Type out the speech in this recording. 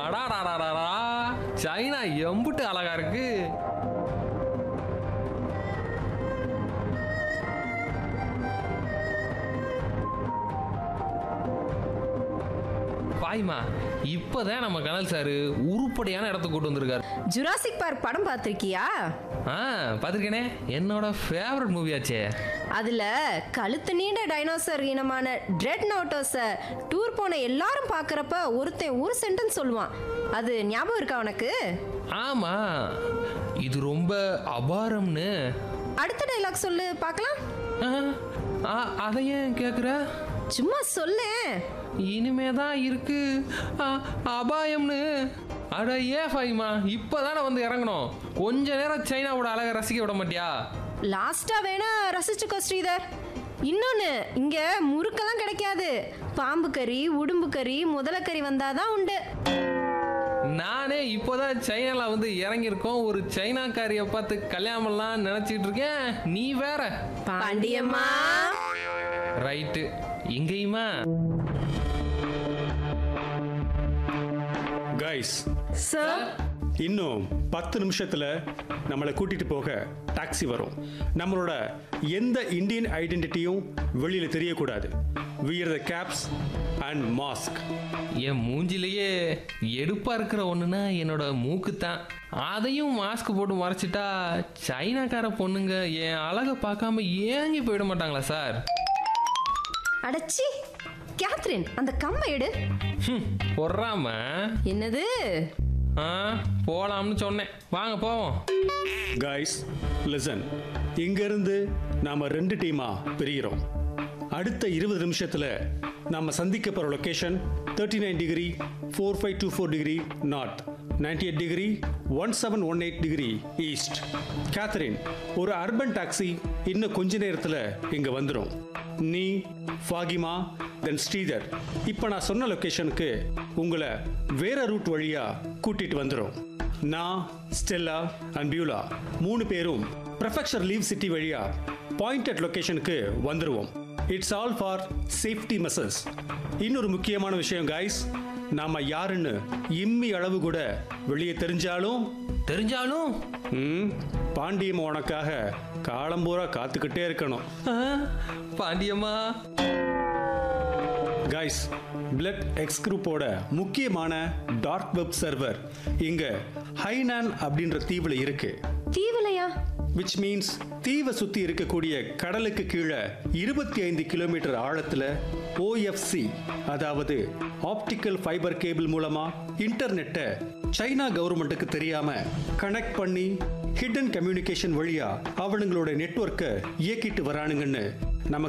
அடாடாடாடா சைனா எம்புட்டு அழகா இருக்கு பாய்மா இப்பதான் நம்ம கனல் சார் உருப்படியான இடத்துக்கு கூட்டு வந்திருக்காரு ஜுராசிக் பார்க் படம் பார்த்திருக்கியா ஆ பார்த்துருக்கேனே என்னோட ஃபேவரட் மூவியாச்சே அதுல கழுத்து நீண்ட டைனோசர் இனமான ட்ரெட் நோட்டோஸ டூர் போன எல்லாரும் பார்க்கறப்ப ஒருத்தன் ஒரு சென்டென்ஸ் சொல்லுவான் அது ஞாபகம் இருக்கா உனக்கு ஆமா இது ரொம்ப அபாரம்னு அடுத்த டைலாக் சொல்லு பார்க்கலாம் ஆ, ஆ, அதை ஏன் கேட்குற சும்மா சொல்லேன் இனிமே தான் இருக்கு ஆ, அபாயம்னு அட ஏன் ஃபைமா இப்போதானே வந்து இறங்கணும் கொஞ்ச நேரம் சைனாவோட அழகை ரசிக்க விட மாட்டியா லாஸ்டா வேணா ரசிச்சுக்கோ ஸ்ரீதர் இன்னொன்னு இங்க முறுக்கெல்லாம் கிடைக்காது பாம்பு கறி உடும்பு கறி முதலக்கறி வந்தாதான் உண்டு நானே இப்போதான் சைனால வந்து இறங்கியிருக்கோம் ஒரு சைனாக்காரியை பார்த்து கல்யாணம்லாம் நினச்சிட்டு இருக்கேன் நீ வேற பாண்டியம்மா ரைட்டு இங்கேயுமா கைஸ் சார் இன்னும் பத்து நிமிஷத்துல நம்மளை கூட்டிட்டு போக டாக்ஸி வரும் நம்மளோட எந்த இந்தியன் ஐடென்டிட்டியும் வெளியில தெரியக்கூடாது wear the caps and mask என் மூஞ்சிலேயே எடுப்பா இருக்கிற ஒண்ணுனா என்னோட மூக்கு தான் அதையும் மாஸ்க் போட்டு மறைச்சிட்டா சைனாக்கார பொண்ணுங்க என் அழகை பார்க்காம ஏங்கி போயிட மாட்டாங்களா சார் அடச்சி கேத்ரின் அந்த கம்மை எடு ஹம், பொறாம என்னது ஆ போலாம்னு சொன்னேன் வாங்க போவோம் கைஸ் லிசன் இங்கிருந்து நாம ரெண்டு டீமா பிரிகிறோம் அடுத்த இருபது நிமிஷத்துல நாம சந்திக்க போற location thirty nine degree four five two four degree north ninety eight degree one seven one eight degree east Catherine ஒரு அர்பன் டாக்ஸி இன்னும் கொஞ்ச நேரத்துல இங்க வந்துடும் நீ ஃபாகிமா தென் ஸ்ரீதர் இப்போ நான் சொன்ன லொகேஷனுக்கு உங்களை வேற ரூட் வழியா கூட்டிட்டு வந்துடும் நான் ஸ்டெல்லா அண்ட் பியூலா மூணு பேரும் ப்ரொஃபெக்சர் லீவ் சிட்டி வழியா பாயிண்டட் லொகேஷனுக்கு வந்துருவோம் it's all for safety measures இன்னொரு முக்கியமான விஷயம் கைஸ் நாம யாருன்னு இம்மி அளவு கூட வெளியே தெரிஞ்சாலும் தெரிஞ்சாலும் ம், பாண்டியம் உனக்காக காலம்பூரா காத்துக்கிட்டே இருக்கணும் ஆ, பாண்டியம்மா கைஸ் பிளட் எக்ஸ் குரூப்போட முக்கியமான டார்க் வெப் சர்வர் இங்க ஹைனான் அப்படின்ற தீவுல இருக்கு தீவலையா விச் மீன்ஸ் தீவை சுத்தி இருக்கக்கூடிய கடலுக்கு கீழே இருபத்தி ஐந்து கிலோமீட்டர் ஆழத்துல ஓஎஃப்சி அதாவது ஆப்டிக்கல் ஃபைபர் கேபிள் மூலமா இன்டர்நெட்டை சைனா கவர்மெண்ட்டுக்கு தெரியாம கனெக்ட் பண்ணி ஹிடன் கம்யூனிகேஷன் வழியா அவனுங்களோட நெட்வொர்க்கை இயக்கிட்டு வரானுங்கன்னு நம்ம